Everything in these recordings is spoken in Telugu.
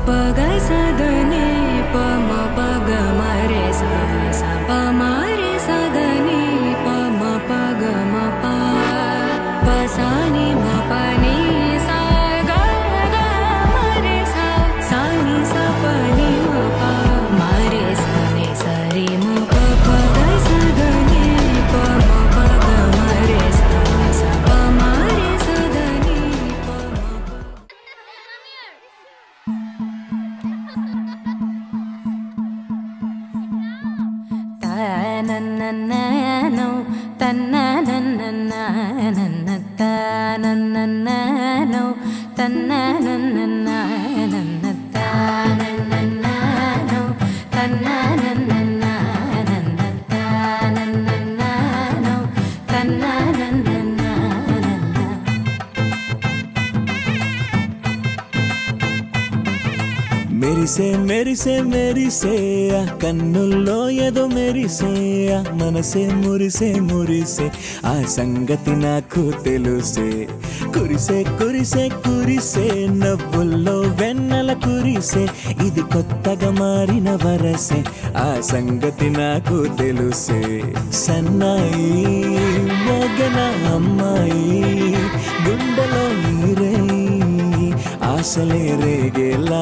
ప గ స ద ని ప మ ప గ మ రే స స ప మ రే స ద ని ప మ ప గ మ ప ప స ని మ ప ని స గ గ మ రే స స ని స ప ని మ ప మ రే స ని స రి మ ప ప గ స ద ని ప మ ప గ మ రే స స ప మ రే స ద ని ప మ ప తనననననో, తన్నననననన, తనననననో, తన్నననననన, తనననననో, తన్నననననన, తనననననో, తన్నననననన. మెరిసే మెరిసే మెరిసే ఆ కన్నుల్లో ఏదో మెరిసే ఆ మనసే మురిసే మురిసే ఆ సంగతి నాకు తెలుసే కురిసే కురిసే కురిసే నవ్వుల్లో వెన్నెల కురిసే ఇది కొత్తగా మారిన వరసే ఆ సంగతి నాకు తెలుసే సన్నాయి మోగన అమ్మాయి గుండెలో నీరై ఆశలే రేగేలా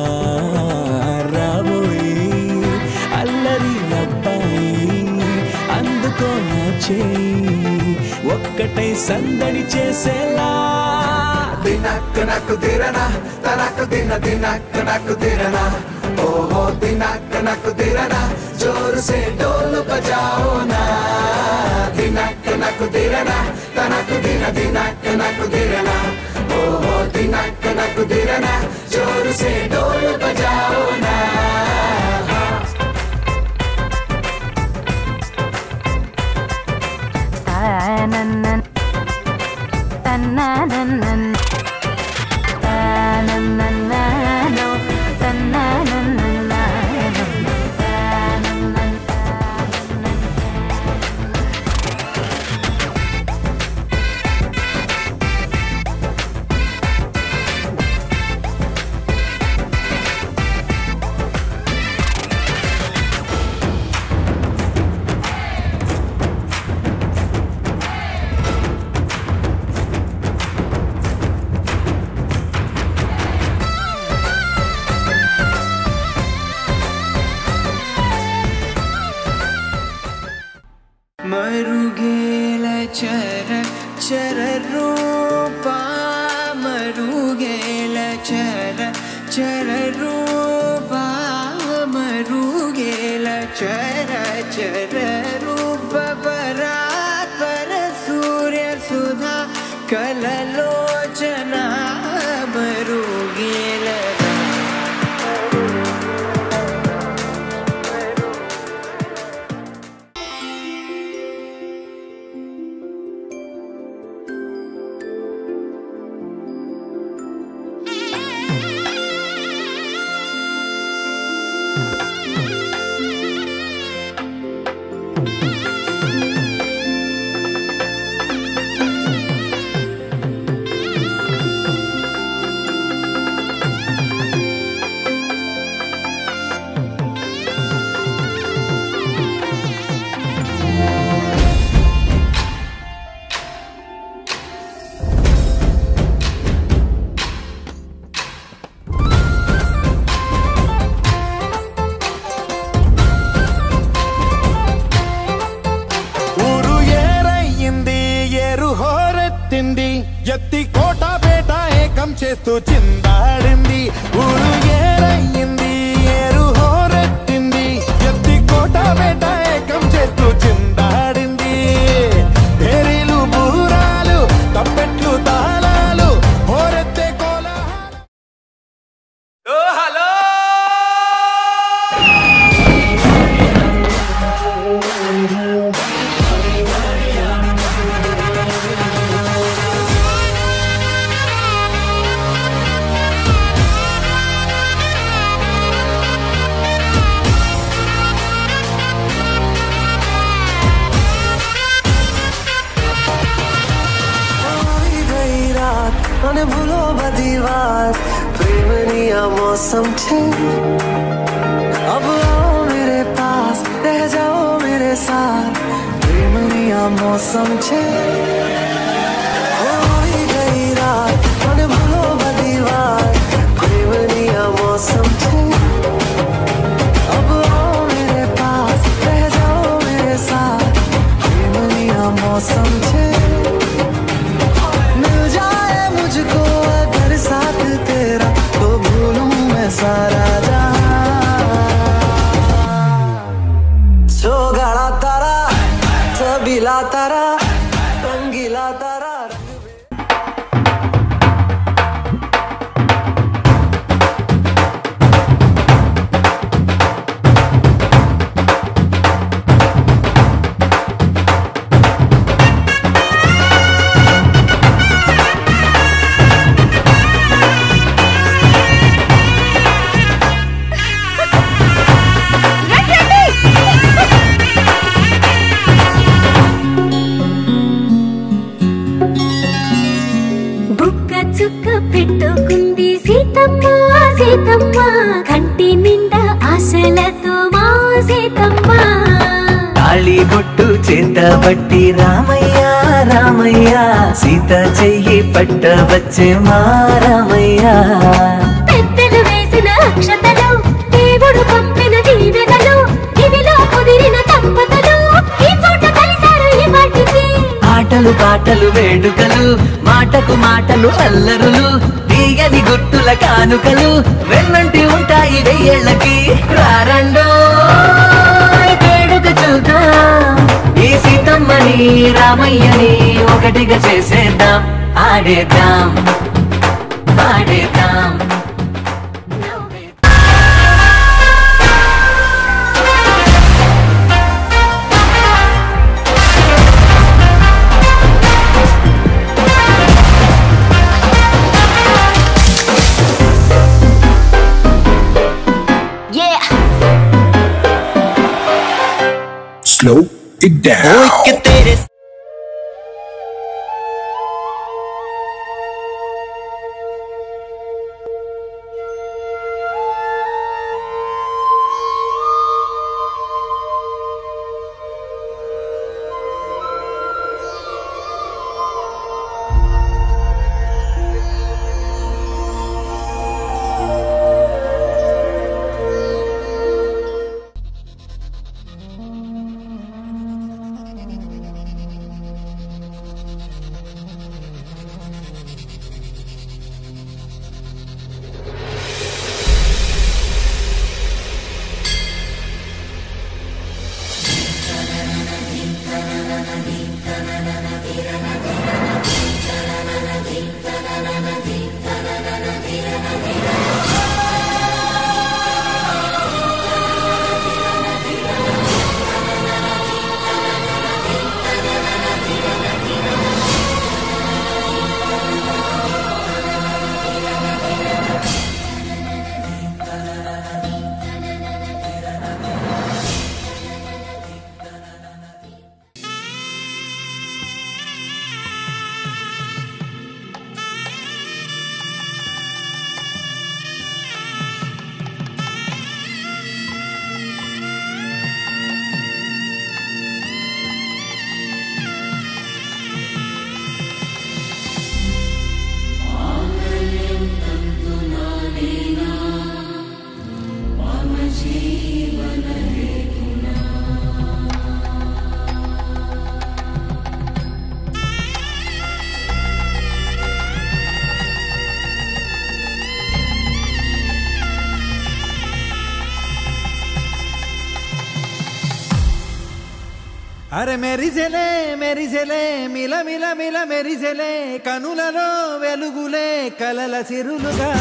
రాబోయి అల్లరి అబ్బాయి అందుకో నా చేయి ఒక్కటై సందడి చేసేలా ದಿನಕ್ಕ ನಕ್ಕು ದಿರಣ ತನಕು ದಿನ ದಿನಕ್ಕ ನಕ್ಕು ದಿರಣ ಓಹೋ ದಿನಕ್ಕ ನಕ್ಕು ದಿರಣ ಜೋರು ಸೆ ಡೋಲು ಬಜಾओ ना ದಿನಕ್ಕ ನಕ್ಕು ದಿರಣ ತನಕು ದಿನ ದಿನಕ್ಕ ನಕ್ಕು ದಿರಣ ಓಹೋ ದಿನಕ್ಕ ನಕ್ಕು ದಿರಣ ಜೋರು ಸೆ ಡೋಲು ಬಜಾओ ना తననన్ తన్ననన్నన్ తననన్ననో, తన్ననన్నననో, తననన్ మరుగేల చర చర రూపా మరుగేల చర చర రూపా మరుగేల చర చర రూప పరాత్పర సూర్య సుధా కలలోచన మరుగేల ఊరు ఏరయ్యింది ఏరు హోరెత్తింది ఎత్తి కోట బేట ఏకం చేస్తూ చిందాడింది ఊరు ఏరయ్యింది ఏరు హోరెత్తింది ఎత్తి కోట బేట ఏకం చేస్తూ చిందాడింది పేరీలు బూరాలు తప్పెట్లు తాళాలు హోరెత్తే కోలాహలం आई गई रात मैंने भूलो बदी बात प्रेम नहीं या मौसम छे अब आओ मेरे पास रह जाओ मेरे साथ प्रेमनिया मौसम छे हो ही गई रात मन भूलो बदी बात प्रेमनिया मौसम छे अब आओ मेरे पास रह जाओ मेरे साथ प्रेमनिया मौसम छे मिल जाए मुझको अगर साथ तेरा तो भूलूं मैं सारा जहां सोगाड़ा तारा सबीला तारा रंगीला तारा బుక్క చుక్క పెట్టుకుంది సీతమ్మ సీతమ్మ కంటి నిండా ఆశలతో మా సీతమ్మ తాళి బొట్టు చేత బట్టి రామయ్య రామయ్య సీత చెయ్యి పట్ట వచ్చే మా రామయ్య పెద్దలు వేసిన అక్షతలు దేవుడు పంపిన దీవెనలు ఇవిలో కుదిరిన దంపతులు ఈ చోట కలిసారు ఈ వాటికి ఆటలు పాటలు వేడుకలు మాటకు మాటలు అల్లరులు తీయని గుర్తుల కానుకలు వెన్నంటి ఉంటాయి వెయ్యేళ్ళకి రారండో వేడుక చూద్దాం ఈ సీతమ్మని రామయ్యని ఒకటిగా చేసేద్దాం ఆడేద్దాం ఆడేద్దాం Slow it down. que तेरे అరే మెరిసెలే మెరిసెలే మిల మిల మిల మెరిసెలే కనులలో వెలుగులే కలల సిరులుగా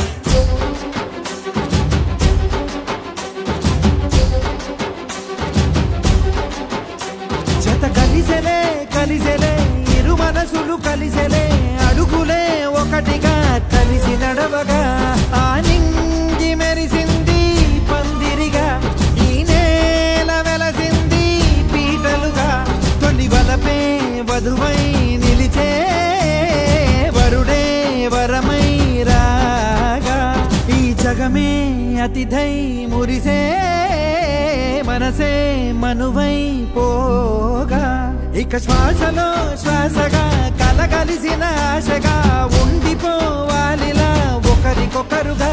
జత కలిసెలే కలిసెలే ఇరు మనసులు కలిసెలే అడుగులే ఒకటిగా కలిసి నడవగా ఆ నింగి మెరిసింది పందిరిగా ఈ నేల వెలసింది పీటలుగా తొలి వలపే వధువై నిలిచే వరుడే వరమై రాగా ఈ జగమే అతిథై మురిసే మనసే మనువై పోగా ఇక శ్వాసలో శ్వాసగా కలగలిసిన ఆశగా ఉండిపోవాలిలా ఒకరికొకరుగా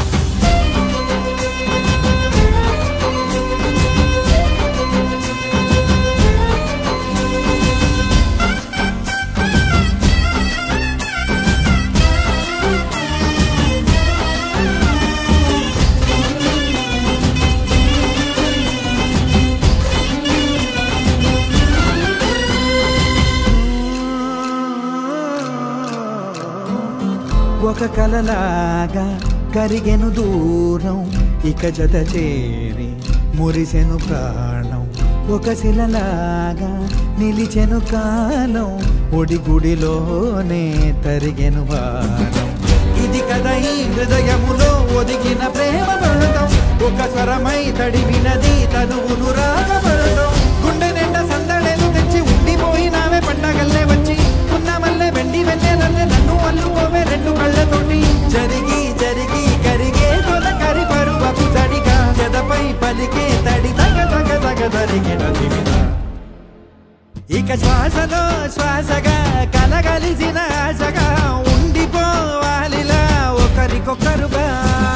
ఒక కలలాగా కరిగెను దూరం ఇక జత చేరి మురిసెను ప్రాణం ఒక శిలలాగా నిలిచెను కాలం ఒడిగుడిలోనే తరిగెను వారం ఇది కదా ఈ హృదయములో ఒదిగిన ప్రేమ పడటం ఒక స్వరమై తడివినది తనువును రాగపడటం గుండె నిండా సందడేలు తెచ్చి ఉండిపోయినావే పండగల్లే వచ్చి ఉన్న మల్లె వెండి వెన్నెలల్లే నన్ను అల్లుకోవే రెండు కళ్ళతోటి జరిగి జరిగి కరిగే తొల కరి పరువపు తడిగా ఎదపై పలికే తడి తగ తగ తగ తరిగిన దివిన ఇక శ్వాసలో శ్వాసగా కలగలిసిన ఆశగా ఉండిపోవాలిలా ఒకరికొకరుగా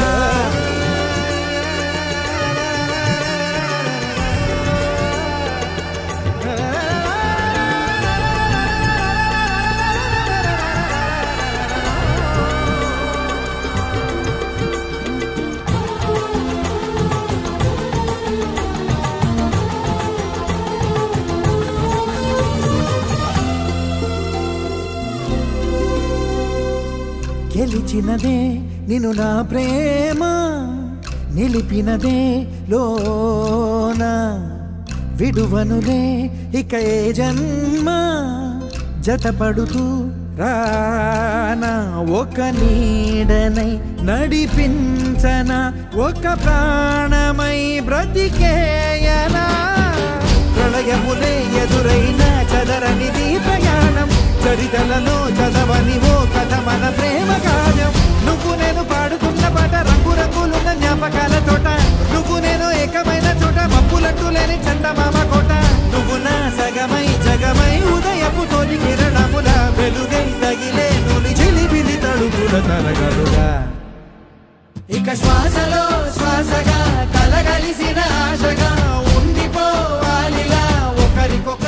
గెలిచినదే నిన్ను నా ప్రేమ నిలిపినదే లోన విడువనులే ఇక ఏ జన్మ జతపడుతూ రానా ఒక నీడనై నడిపించన ఒక ప్రాణమై బ్రతికేయనా ప్రళయములే ఎదురైన చదరనిది ప్రయాణం చరితలలో చదవని ఓ కథ మన ప్రేమ కావ్యం నువ్వు నేను పాడుతున్న పాట రంగు రంగులున్న జ్ఞాపకాల తోట నువ్వు నేను ఏకమైన చోట మప్పులట్టు లేని చందమామ కోట నువ్వు నా సగమై జగమై ఉదయపు తోలి కిరణముల వెలుగై తగిలే నులి చిలిబిలి తడుగుల తరగలుగా ఇక శ్వాసలో శ్వాసగా కలగలిసిన ఆశగా ఉండిపోవాలిలా ఒకరికొక